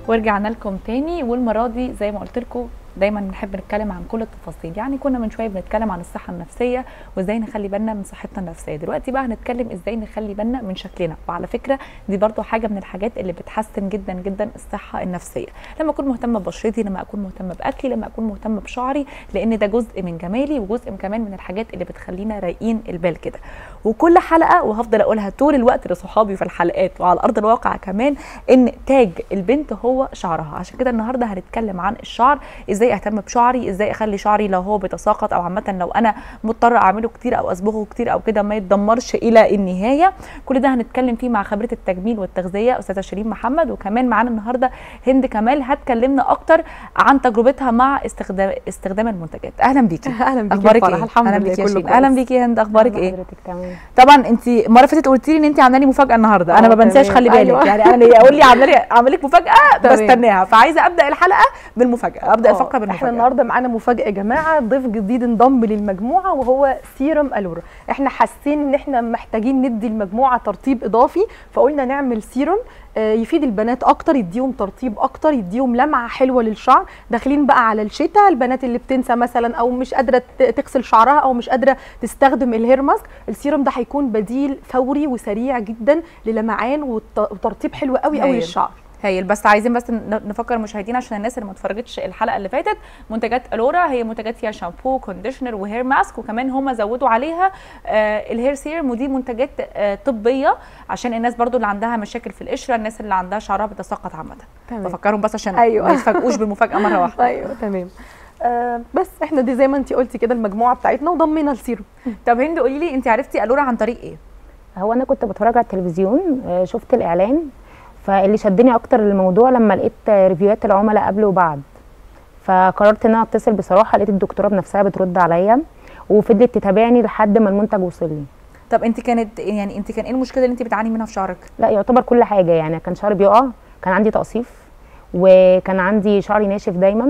ورجعنا لكم تاني والمره دي زي ما قلت لكم دايما بنحب نتكلم عن كل التفاصيل يعني كنا من شويه بنتكلم عن الصحه النفسيه وازاي نخلي بالنا من صحتنا النفسيه دلوقتي بقى هنتكلم ازاي نخلي بالنا من شكلنا وعلى فكره دي برضو حاجه من الحاجات اللي بتحسن جدا جدا الصحه النفسيه لما اكون مهتمه ببشرتي لما اكون مهتمه باكلي لما اكون مهتمه بشعري لان ده جزء من جمالي وجزء كمان من الحاجات اللي بتخلينا رايقين البال كده وكل حلقه وهفضل اقولها طول الوقت لصحابي في الحلقات وعلى ارض الواقع كمان ان تاج البنت هو شعرها عشان كده النهارده هنتكلم عن الشعر ازاي اهتم بشعري ازاي اخلي شعري لو هو بيتساقط او عامه لو انا مضطره اعمله كتير او اصبغه كتير او كده ما يتدمرش الى النهايه كل ده هنتكلم فيه مع خبيره التجميل والتغذيه استاذه شيرين محمد وكمان معانا النهارده هند كمال هتكلمنا اكتر عن تجربتها مع استخدام استخدام المنتجات اهلا بيكي اهلا بيكي اخبارك يا فرح. ايه الحمد اهلا لله بيكي يا كله شيرين كويس. اهلا بيكي يا هند اخبارك ايه حضرتك تمام طبعا انت المره اللي فاتت قلتي لي ان انت عامله لي مفاجاه النهارده انا اه، ما بنساش تمام. خلي بالك أيوة. يعني انا اللي اقول لي عامله لي عامله لك مفاجاه تمام. بستناها فعايزه ابدا الحلقه بالمفاجاه ابدا اه، الفقره بالمفاجاه احنا النهارده معانا مفاجاه يا جماعه ضيف جديد انضم للمجموعه وهو سيرم الورا احنا حاسين ان احنا محتاجين ندي المجموعه ترطيب اضافي فقلنا نعمل سيرم آه، يفيد البنات اكتر يديهم ترطيب اكتر يديهم لمعه حلوه للشعر داخلين بقى على الشتاء البنات اللي بتنسى مثلا او مش قادره ت- تغسل شعرها او مش قادره تستخدم الهير ماسك السيرم ده هيكون بديل فوري وسريع جدا للمعان وت- وترطيب حلو قوي قوي هايل. للشعر هايل بس عايزين بس ن- نفكر المشاهدين عشان الناس اللي ما اتفرجتش الحلقه اللي فاتت منتجات الورا هي منتجات فيها شامبو كونديشنر وهير ماسك وكمان هم زودوا عليها آه الهير سيرم ودي منتجات آه طبيه عشان الناس برضو اللي عندها مشاكل في القشره الناس اللي عندها شعرها بيتساقط عامه بفكرهم بس عشان أيوة. ما يتفاجئوش بالمفاجاه مره واحده ايوه تمام آه بس احنا دي زي ما انت قلتي كده المجموعه بتاعتنا وضمينا السيرم طب هند قولي لي انت عرفتي الورا عن طريق ايه هو انا كنت بتفرج على التلفزيون آه، شفت الاعلان فاللي شدني اكتر للموضوع لما لقيت آه، ريفيوهات العملاء قبل وبعد فقررت ان انا اتصل بصراحه لقيت الدكتوره بنفسها بترد عليا وفضلت تتابعني لحد ما المنتج وصل لي طب انت كانت يعني انت كان ايه المشكله اللي انت بتعاني منها في شعرك لا يعتبر كل حاجه يعني كان شعري بيقع كان عندي تقصيف وكان عندي شعري ناشف دايما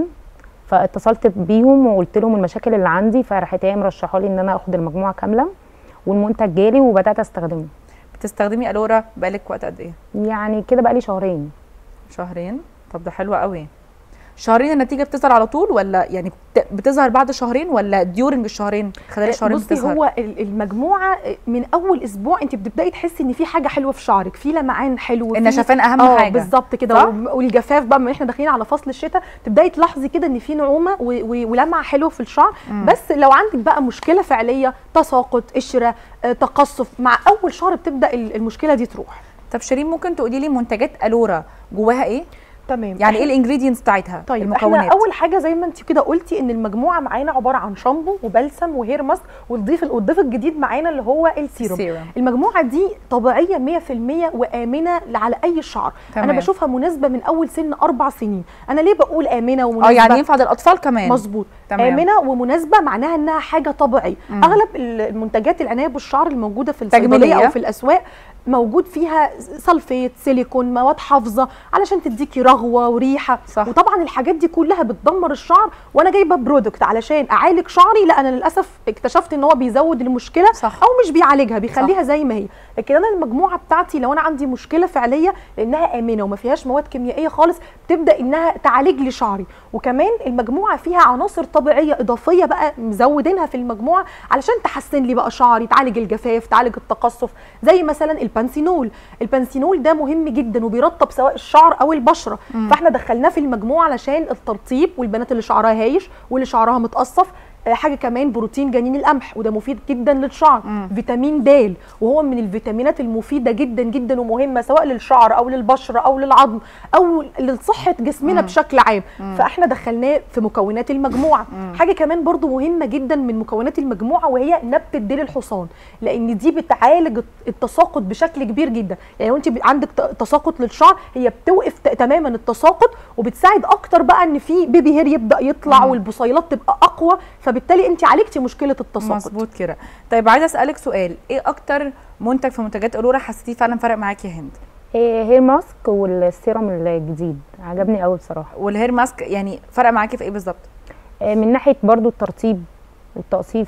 فاتصلت بيهم وقلت لهم المشاكل اللي عندي فراحت هي مرشحه لي ان انا اخد المجموعه كامله والمنتج جالي وبدات استخدمه بتستخدمي الورا بقالك وقت قد ايه يعني كده بقى لي شهرين شهرين طب ده حلو قوي شهرين النتيجه بتظهر على طول ولا يعني بت- بتظهر بعد شهرين ولا ديورنج الشهرين خلال الشهرين بصي بتظهر هو ال- المجموعه من اول اسبوع انت بتبداي تحسي ان في حاجه حلوه في شعرك في لمعان حلو في- النشفان اهم اه حاجه بالظبط كده صح؟ وم- والجفاف بقى ما احنا داخلين على فصل الشتاء تبداي تلاحظي كده ان في نعومه و- و- ولمعه حلوه في الشعر مم. بس لو عندك بقى مشكله فعليه تساقط قشره آه، تقصف مع اول شهر بتبدا ال- المشكله دي تروح طب شيرين ممكن تقولي لي منتجات الورا جواها ايه تمام يعني ايه الانجريدينتس بتاعتها طيب المكونات احنا اول حاجه زي ما انت كده قلتي ان المجموعه معانا عباره عن شامبو وبلسم وهير ماسك والضيف والضيف الجديد معانا اللي هو السيروم سيروم المجموعه دي طبيعيه 100% وامنه على اي شعر تمام. انا بشوفها مناسبه من اول سن اربع سنين انا ليه بقول امنه ومناسبه اه يعني ينفع للاطفال كمان مظبوط تمام. امنه ومناسبه معناها انها حاجه طبيعيه مم. اغلب ال- المنتجات العنايه بالشعر الموجوده في تجميلية. الصيدليه او في الاسواق موجود فيها سلفيت سيليكون مواد حافظه علشان تديكي رغوه وريحه صح. وطبعا الحاجات دي كلها بتدمر الشعر وانا جايبه برودكت علشان اعالج شعري لا انا للاسف اكتشفت ان هو بيزود المشكله صح. او مش بيعالجها بيخليها زي ما هي لكن انا المجموعه بتاعتي لو انا عندي مشكله فعليه لانها امنه وما فيهاش مواد كيميائيه خالص تبدا انها تعالج لي شعري وكمان المجموعه فيها عناصر طبيعيه اضافيه بقى مزودينها في المجموعه علشان تحسن لي بقى شعري تعالج الجفاف تعالج التقصف زي مثلا البانسينول البانسينول ده مهم جدا وبيرطب سواء الشعر او البشره مم. فاحنا دخلناه في المجموعه علشان الترطيب والبنات اللي شعرها هايش واللي شعرها متقصف آه، حاجه كمان بروتين جنين القمح وده مفيد جدا للشعر مم. فيتامين د وهو من الفيتامينات المفيده جدا جدا ومهمه سواء للشعر او للبشره او للعظم او لصحه جسمنا مم. بشكل عام مم. فاحنا دخلناه في مكونات المجموعه مم. حاجه كمان برضو مهمه جدا من مكونات المجموعه وهي نبته ديل الحصان لان دي بتعالج التساقط بشكل كبير جدا يعني لو انت عندك ت- تساقط للشعر هي بتوقف ت- تماما التساقط وبتساعد اكتر بقى ان في بيبي هير يبدا يطلع مم. والبصيلات تبقى اقوى فبالتالي انت عالجتي مشكله التساقط مظبوط كده طيب عايزه اسالك سؤال ايه اكتر منتج في منتجات الورا حسيتيه فعلا فرق معاكي يا هند إيه، هير ماسك والسيرم الجديد عجبني قوي بصراحه والهير ماسك يعني فرق معاكي في ايه بالظبط إيه، من ناحيه برضو الترطيب والتقصيف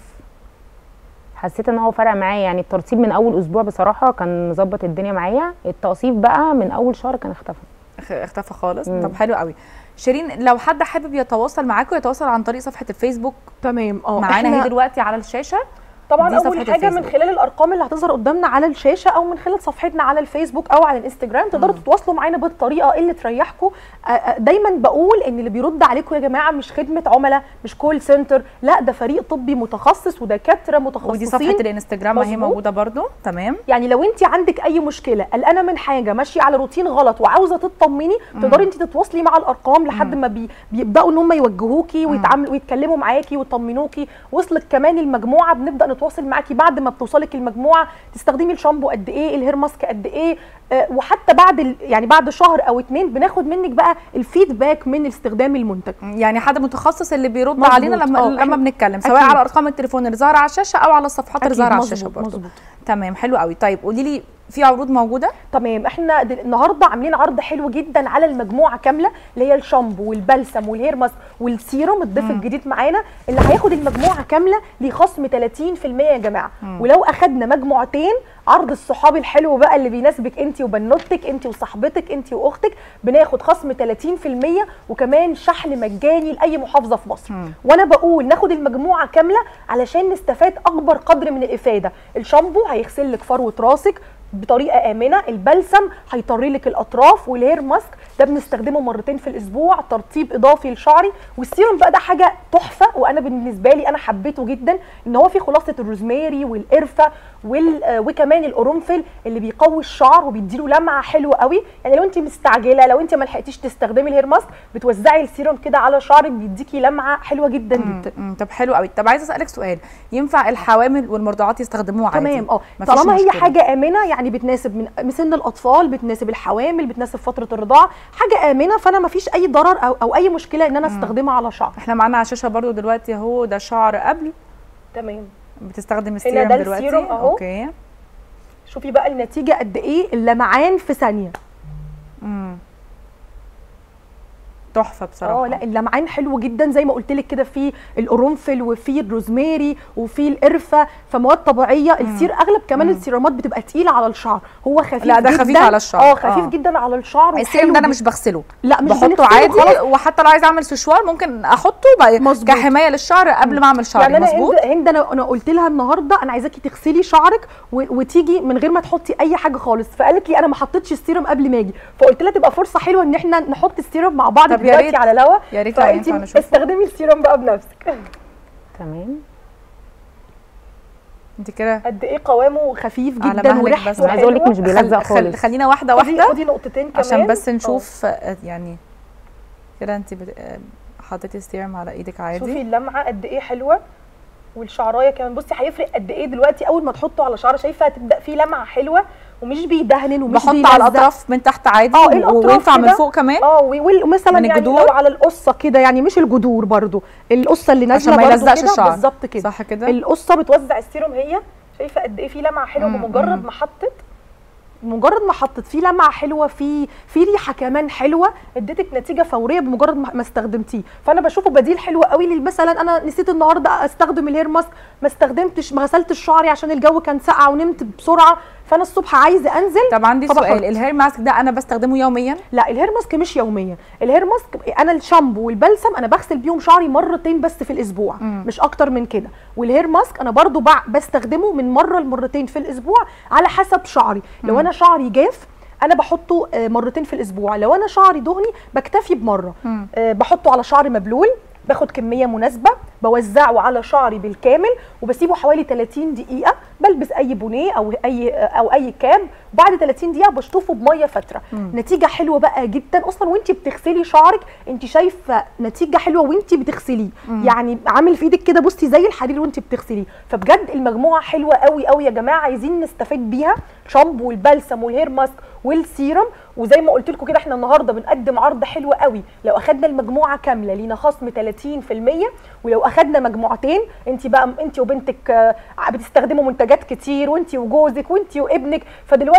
حسيت ان هو فرق معايا يعني الترطيب من اول اسبوع بصراحه كان مظبط الدنيا معايا التقصيف بقى من اول شهر كان اختفى اخ- اختفى خالص مم. طب حلو قوي شيرين لو حد حابب يتواصل معاكم يتواصل عن طريق صفحه الفيسبوك تمام اه معانا إحنا هي دلوقتي على الشاشه طبعا دي اول صفحة حاجه من الفيسبوك. خلال الارقام اللي هتظهر قدامنا على الشاشه او من خلال صفحتنا على الفيسبوك او على الانستجرام تقدروا تتواصلوا معانا بالطريقه اللي تريحكم آه، آه، دايما بقول ان اللي بيرد عليكم يا جماعه مش خدمه عملاء مش كول سنتر لا ده فريق طبي متخصص ودكاتره متخصصين ودي صفحه الانستجرام اهي مظبوط. موجوده برضو تمام يعني لو انت عندك اي مشكله قلقانه من حاجه ماشيه على روتين غلط وعاوزه تطمني تقدري انت تتواصلي مع الارقام لحد ما بي بيبداوا ان هم يوجهوكي ويتعاملوا ويتكلموا معاكي ويطمنوكي وصلت كمان المجموعه بنبدا نتواصل معاكي بعد ما بتوصلك المجموعه تستخدمي الشامبو قد ايه الهير ماسك قد ايه آه، وحتى بعد ال- يعني بعد شهر او اتنين بناخد منك بقى الفيدباك من استخدام المنتج يعني حد متخصص اللي بيرد مظبوط. علينا لما اه، لما إحنا- بنتكلم سواء أكيد. على ارقام التليفون اللي ظاهره على الشاشه او على الصفحات اللي أكيد، ظاهره على مظبوط، الشاشه برضو مظبوط. تمام حلو قوي طيب قولي لي في عروض موجوده تمام احنا دل- النهارده عاملين عرض حلو جدا على المجموعه كامله اللي هي الشامبو والبلسم والهير ماسك والسيروم الضيف الجديد معانا اللي هياخد المجموعه كامله ليه خصم 30% يا جماعه ولو اخدنا مجموعتين عرض الصحاب الحلو بقى اللي بيناسبك انت وبنوتك انت وصاحبتك انت واختك بناخد خصم 30% وكمان شحن مجاني لاي محافظه في مصر وانا بقول ناخد المجموعه كامله علشان نستفاد اكبر قدر من الافاده الشامبو هيغسل لك فروه راسك بطريقه امنه البلسم هيطري لك الاطراف والهير ماسك ده بنستخدمه مرتين في الاسبوع ترطيب اضافي لشعري والسيروم بقى ده حاجه تحفه وانا بالنسبه لي انا حبيته جدا ان هو فيه خلاصه الروزماري والقرفه وال... آه، وكمان القرنفل اللي بيقوي الشعر وبيديله لمعه حلوه قوي يعني لو انت مستعجله لو انت ما لحقتيش تستخدمي الهير ماسك بتوزعي السيروم كده على شعرك بيديكي لمعه حلوه جدا جدا مم، طب حلو قوي طب عايزه اسالك سؤال ينفع الحوامل والمرضعات يستخدموه عادي تمام اه مفيش طالما هي مشكلة. حاجه امنه يعني بتناسب من من سن الاطفال بتناسب الحوامل بتناسب فتره الرضاعه حاجه امنه فانا ما فيش اي ضرر او او اي مشكله ان انا استخدمها على شعر احنا معانا على الشاشه برضو دلوقتي اهو ده شعر قبل تمام بتستخدم السيروم ده دلوقتي السيروم أهو. اوكي شوفي بقى النتيجه قد ايه اللمعان في ثانيه امم تحفه بصراحه اه لا اللمعان حلو جدا زي ما قلت لك كده في القرنفل وفي الروزماري وفي القرفه فمواد طبيعيه السير اغلب كمان السيرامات بتبقى تقيله على الشعر هو خفيف لا، ده جدا خفيف على الشعر. اه خفيف آه. جدا على الشعر السيروم وحلو ده انا جدا. مش بغسله لا مش بحطه بنغسله عادي خلاص. وحتى لو عايزه اعمل سشوار ممكن احطه بقى مظبوط. كحمايه للشعر قبل ما اعمل شعري يعني انا مظبوط هند, هند انا انا قلت لها النهارده انا عايزاكي تغسلي شعرك و... وتيجي من غير ما تحطي اي حاجه خالص فقالت لي انا ما حطيتش السيروم قبل ما اجي فقلت لها تبقى فرصه حلوه ان احنا نحط السيروم مع بعض طب يا دلوقتي ريت- على الهوا يا ريت لو فانت ينفع نشوفه. استخدمي السيروم بقى بنفسك تمام انت كده قد ايه قوامه خفيف على جدا مهلك وريحته بس. عايزه اقول لك حلوة. مش بيلزق خل... خالص خلينا واحده خدي واحده خدي نقطتين كمان عشان بس اه. نشوف آه، يعني كده انت بت... آه، حطيتي السيروم على ايدك شوفي عادي اللمعه قد ايه حلوه والشعرايه كمان بصي هيفرق قد ايه دلوقتي اول ما تحطه على شعر شايفه هتبدا فيه لمعه حلوه ومش بيدهن ومش بحط بيلزق. على الاطراف من تحت عادي اه و- الاطراف وينفع من كده. فوق كمان اه و- ومثلا من يعني الجذور؟ لو على القصه كده يعني مش الجذور برضو القصه اللي نازله عشان ما برضو يلزقش كده الشعر. بالظبط كده صح كده القصه بتوزع السيروم هي شايفه قد ايه في لمعه حلوه مم، بمجرد مم. ما حطت مجرد ما حطت فيه لمعه حلوه في في ريحه كمان حلوه اديتك نتيجه فوريه بمجرد ما ما استخدمتيه فانا بشوفه بديل حلو قوي لل- مثلا انا نسيت النهارده استخدم الهير ماسك ما استخدمتش ما غسلتش شعري عشان الجو كان ساقع ونمت بسرعه فانا الصبح عايزه انزل طب عندي فبحط. سؤال الهير ماسك ده انا بستخدمه يوميا لا الهير ماسك مش يوميا الهير ماسك انا الشامبو والبلسم انا بغسل بيهم شعري مرتين بس في الاسبوع مم. مش اكتر من كده والهير ماسك انا برضو بع- بستخدمه من مره لمرتين في الاسبوع على حسب شعري لو انا شعري جاف انا بحطه آه، مرتين في الاسبوع لو انا شعري دهني بكتفي بمره مم. آه، بحطه على شعر مبلول باخد كميه مناسبه بوزعه على شعري بالكامل وبسيبه حوالي 30 دقيقه بلبس اي بونيه او اي او اي كاب بعد 30 دقيقه بشطفه بميه فتره نتيجه حلوه بقى جدا اصلا وانت بتغسلي شعرك انت شايفه نتيجه حلوه وانت بتغسليه يعني عامل في ايدك كده بصي زي الحرير وانت بتغسليه فبجد المجموعه حلوه قوي قوي يا جماعه عايزين نستفاد بيها شامبو والبلسم والهير ماسك والسيرم وزي ما قلت لكم كده احنا النهارده بنقدم عرض حلو قوي لو اخدنا المجموعه كامله لينا خصم 30% ولو اخدنا مجموعتين انت بقى انت وبنتك آه، بتستخدموا منتجات كتير وانت وجوزك وانت وابنك فدلوقتي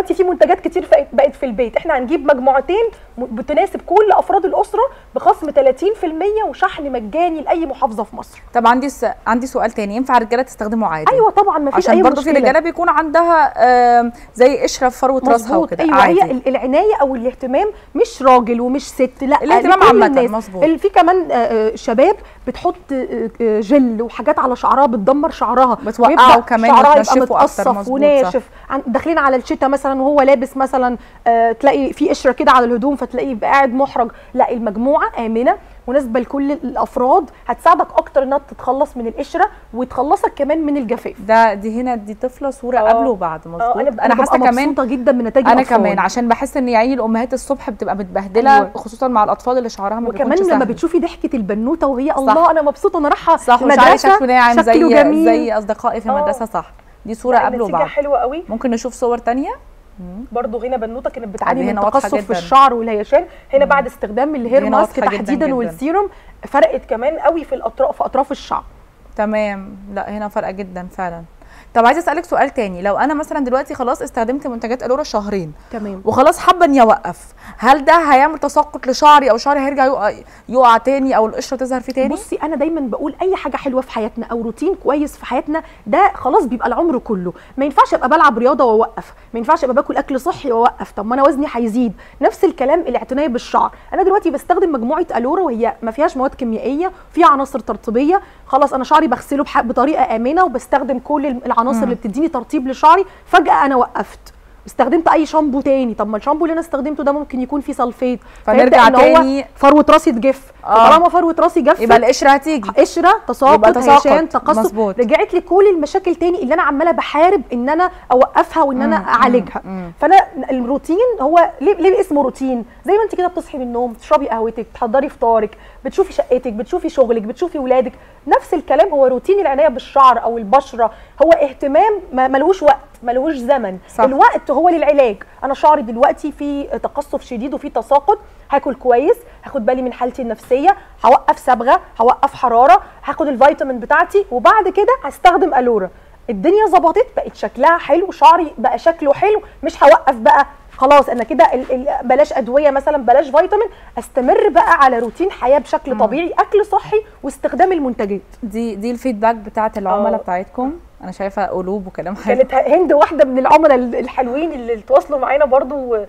دلوقتي في منتجات كتير بقت- بقت في البيت احنا هنجيب مجموعتين م- بتناسب كل افراد الاسره بخصم 30% وشحن مجاني لاي محافظه في مصر طب عندي س... عندي سؤال تاني ينفع الرجاله تستخدمه عادي ايوه طبعا ما فيش عشان اي برضه في مشكله رجاله بيكون عندها آم، زي قشره في فروه راسها مظبوط وكده ايوه عادي هي ال- العنايه او الاهتمام مش راجل ومش ست لا الاهتمام لكل عامة، الناس. مظبوط. ال- في كمان آه، آه، شباب بتحط آه، آه، جل وحاجات على شعرها بتدمر شعرها بتوقعه ويبدأ كمان شعرها يبقى وتنشفه أكتر، متقصف مظبوط، صح. وناشف عن- داخلين على الشتاء مثلا وهو لابس مثلا آه، تلاقي في قشره كده على الهدوم فتلاقيه يبقى قاعد محرج لا المجموعه امنه مناسبه لكل الافراد هتساعدك اكتر انها تتخلص من القشره وتخلصك كمان من الجفاف ده دي هنا دي طفله صوره آه. قبل وبعد آه، مظبوط انا انا حاسه ببقى كمان مبسوطه جدا من نتائج انا الأطفال. كمان عشان بحس ان عيني الامهات الصبح بتبقى متبهدله أيوة. خصوصا مع الاطفال اللي شعرها ما وكمان بيكونش لما سهل. بتشوفي ضحكه البنوته وهي الله انا مبسوطه انا رايحه صح وشعري المدرسة، شكله ناعم شكله زي جميل. زي اصدقائي في آه. المدرسه صح دي صوره لا، قبل النتيجة وبعد حلوه قوي ممكن نشوف صور تانية برضو هنا بنوته كانت بتعاني دي من هنا واضحة تقصف في جدا. الشعر والهيشان هنا بعد استخدام الهير هنا ماسك واضحة جداً تحديدا جداً. والسيروم فرقت كمان قوي في الاطراف في اطراف الشعر تمام لا هنا فرقه جدا فعلا طب عايزه اسالك سؤال تاني لو انا مثلا دلوقتي خلاص استخدمت منتجات الورا شهرين تمام وخلاص حابه اني اوقف هل ده هيعمل تساقط لشعري او شعري هيرجع يقع, يقع تاني او القشره تظهر فيه تاني بصي انا دايما بقول اي حاجه حلوه في حياتنا او روتين كويس في حياتنا ده خلاص بيبقى العمر كله ما ينفعش ابقى بلعب رياضه واوقف ما ينفعش ابقى باكل اكل صحي واوقف طب ما انا وزني هيزيد نفس الكلام الاعتناء بالشعر انا دلوقتي بستخدم مجموعه الورا وهي ما فيهاش مواد كيميائيه فيها عناصر ترطيبيه خلاص انا شعري بغسله بح- بطريقه امنه وبستخدم كل العناصر اللي بتديني ترطيب لشعري فجاه انا وقفت استخدمت اي شامبو تاني طب ما الشامبو اللي انا استخدمته ده ممكن يكون فيه سلفيت فنرجع فيبدأ إن هو تاني. فروه راسي تجف آه. فطالما فروه راسي جفت يبقى القشره هتيجي قشره يبقى تساقط تساقط. هيشان تقصف مظبوط. رجعت لي كل المشاكل تاني اللي انا عماله بحارب ان انا اوقفها وان انا مم، اعالجها مم. فانا الروتين هو ليه ليه اسمه روتين زي ما انت كده بتصحي من النوم تشربي قهوتك تحضري فطارك بتشوفي شقتك بتشوفي شغلك بتشوفي ولادك نفس الكلام هو روتين العنايه بالشعر او البشره هو اهتمام ما- ملهوش وقت ملهوش زمن صح. الوقت هو للعلاج انا شعري دلوقتي في تقصف شديد وفي تساقط هاكل كويس هاخد بالي من حالتي النفسيه هوقف صبغه هوقف حراره هاخد الفيتامين بتاعتي وبعد كده هستخدم الورا الدنيا ظبطت بقت شكلها حلو شعري بقى شكله حلو مش هوقف بقى خلاص انا كده ال- ال- بلاش ادويه مثلا بلاش فيتامين استمر بقى على روتين حياه بشكل طبيعي اكل صحي واستخدام المنتجات دي دي الفيدباك بتاعت العملاء آه. بتاعتكم انا شايفه قلوب وكلام حلو كانت هند واحده من العملاء الحلوين اللي تواصلوا معانا برضو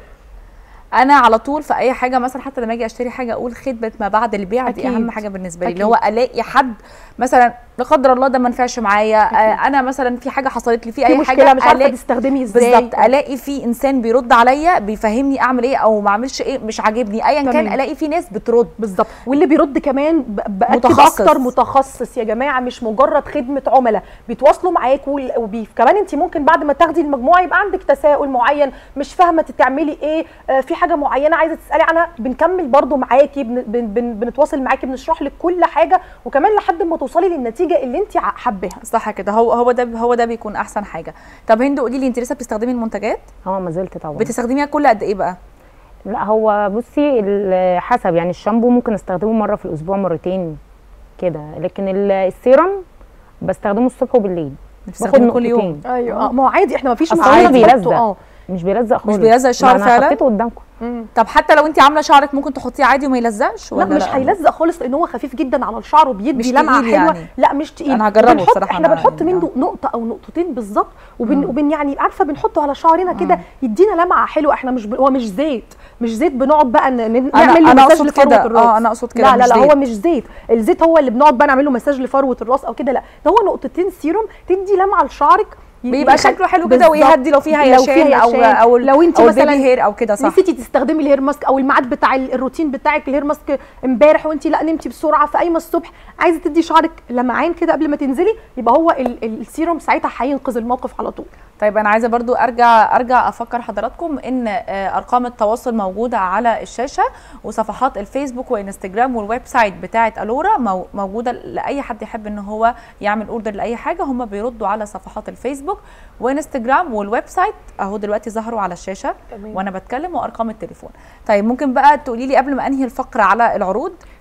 انا على طول في اي حاجه مثلا حتى لما اجي اشتري حاجه اقول خدمه ما بعد البيع دي أكيد. اهم حاجه بالنسبه لي أكيد. اللي هو الاقي حد مثلا لا قدر الله ده ما نفعش معايا آه، انا مثلا في حاجه حصلت لي في في اي مشكله حاجه مش عارفه ألاقي- تستخدمي ازاي بالظبط الاقي في انسان بيرد عليا بيفهمني اعمل ايه او ما اعملش ايه مش عاجبني ايا كان تمام. الاقي في ناس بترد بالظبط واللي بيرد كمان ب- باكد متخصص. اكتر متخصص يا جماعه مش مجرد خدمه عملاء بيتواصلوا معاك وال- وبي كمان انت ممكن بعد ما تاخدي المجموعه يبقى عندك تساؤل معين مش فاهمه تعملي ايه آه في حاجه معينه عايزه تسالي عنها بنكمل برضو معاكي بن بن بن بنتواصل معاكي بنشرح لك كل حاجه وكمان لحد ما توصلي للنتيجه اللي انت ع- حباها صح كده هو هو ده هو ده بيكون احسن حاجه طب هند قولي لي انت لسه بتستخدمي المنتجات اه ما زلت طبعا بتستخدميها كل قد ايه بقى لا هو بصي ال- حسب يعني الشامبو ممكن استخدمه مره في الاسبوع مرتين كده لكن ال- السيرم بستخدمه الصبح وبالليل بتستخدميه كل يوم نقطتين. ايوه آه، ما هو عادي احنا ما فيش أصل مشكله هو نحطه، بيلزق. اه مش بيلزق خالص بيلزق الشعر ما فعلا؟ انا حطيته قدامكم مم. طب حتى لو انت عامله شعرك ممكن تحطيه عادي وما يلزقش لا ولا مش هيلزق خالص لان هو خفيف جدا على الشعر وبيدي مش لمعه تقيل حلوه يعني. لا مش تقيل أنا هجربه وبنحط- بصراحة احنا أنا بنحط يعني، منه نقطه او نقطتين بالظبط وبن, وبن يعني عارفه بنحطه على شعرنا كده يدينا لمعه حلوه احنا مش ب... هو مش زيت مش زيت بنقعد بقى ن... ن- أنا- نعمل له أنا مساج أقصد لفروه كده. الراس آه، أنا أقصد كده، لا لا مش لا زيت. هو مش زيت الزيت هو اللي بنقعد بقى نعمل له مساج لفروه الراس او كده لا ده هو نقطتين سيروم تدي لمعه لشعرك ي- بيبقى يخلي- شكله حلو كده بالظبط. ويهدي لو فيها لو يشان او يشان. او لو انت او مثلا البيبي هير او كده صح نسيتي تستخدمي الهير ماسك او الميعاد بتاع ال- الروتين بتاعك الهير ماسك امبارح وانت لا نمتي بسرعه فقايمه الصبح عايزه تدي شعرك لمعان كده قبل ما تنزلي يبقى هو ال- ال- السيروم ساعتها هينقذ الموقف على طول طيب انا عايزه برضو ارجع ارجع افكر حضراتكم ان آه، ارقام التواصل موجوده على الشاشه وصفحات الفيسبوك وانستجرام والويب سايت بتاعه الورا مو- موجوده لاي حد يحب ان هو يعمل اوردر لاي حاجه هم بيردوا على صفحات الفيسبوك وانستجرام والويب سايت اهو دلوقتي ظهروا على الشاشه تمام. وانا بتكلم وارقام التليفون طيب ممكن بقى تقولي لي قبل ما انهي الفقره على العروض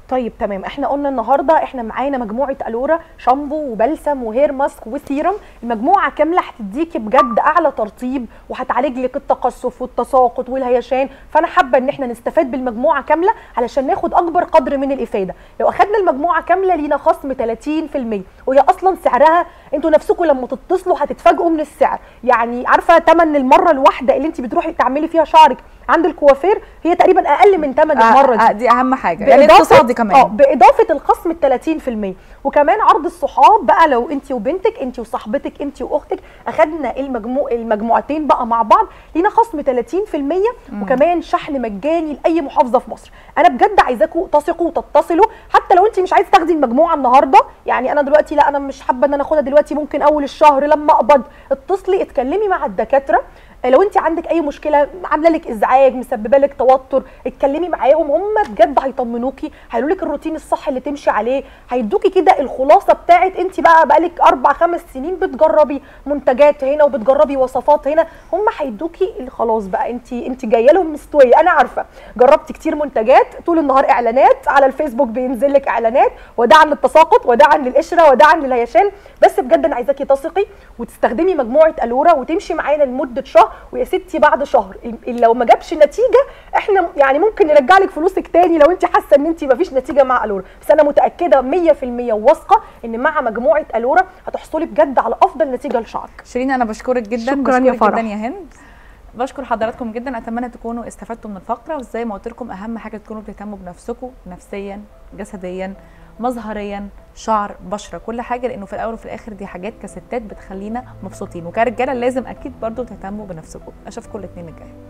طيب تمام احنا قلنا النهارده احنا معانا مجموعه الورا شامبو وبلسم وهير ماسك وسيرم المجموعه كامله هتديكي بجد اعلى ترطيب وهتعالج لك التقصف والتساقط والهيشان فانا حابه ان احنا نستفاد بالمجموعه كامله علشان ناخد اكبر قدر من الافاده لو اخدنا المجموعه كامله لينا خصم 30% وهي اصلا سعرها انتوا نفسكم لما تتصلوا هتتفاجئوا من السعر يعني عارفه ثمن المره الواحده اللي انت بتروحي تعملي فيها شعرك عند الكوافير هي تقريبا اقل من ثمن المره دي آه دي اهم حاجه يعني اقتصادي اه كمان باضافه الخصم ال 30% وكمان عرض الصحاب بقى لو انت وبنتك انت وصاحبتك انت واختك اخدنا المجموع المجموعتين بقى مع بعض لينا خصم 30% وكمان شحن مجاني لاي محافظه في مصر انا بجد عايزاكم تثقوا وتتصلوا حتى لو انت مش عايزه تاخدي المجموعه النهارده يعني انا دلوقتي لا انا مش حابه ان انا اخدها دلوقتي ممكن اول الشهر لما اقبض اتصلي اتكلمي مع الدكاتره لو انت عندك اي مشكله عامله لك ازعاج مسببه لك توتر اتكلمي معاهم هم بجد هيطمنوكي هيقولوا لك الروتين الصح اللي تمشي عليه هيدوكي كده الخلاصه بتاعت انت بقى بقالك اربع خمس سنين بتجربي منتجات هنا وبتجربي وصفات هنا هم هيدوكي خلاص بقى انت انت جايه لهم مستويه انا عارفه جربت كتير منتجات طول النهار اعلانات على الفيسبوك بينزل لك اعلانات وداعا للتساقط وداعا للقشره وداعا للهيشان بس بجد انا عايزاكي تثقي وتستخدمي مجموعه الورا وتمشي معانا لمده شهر ويا ستي بعد شهر ال- لو ما جابش نتيجه احنا يعني ممكن نرجع لك فلوسك تاني لو انت حاسه ان انت ما فيش نتيجه مع الورا بس انا متاكده 100% واثقه ان مع مجموعه الورا هتحصلي بجد على افضل نتيجه لشعرك شيرين انا بشكرك جدا شكراً يا بشكرك فرح. جدا يا هند بشكر حضراتكم جدا اتمنى تكونوا استفدتوا من الفقره وزي ما قلت لكم اهم حاجه تكونوا بتهتموا بنفسكم نفسيا جسديا مظهريا شعر بشره كل حاجه لانه في الاول وفي الاخر دي حاجات كستات بتخلينا مبسوطين وكرجاله لازم اكيد برضو تهتموا بنفسكم اشوفكم الاثنين الجاي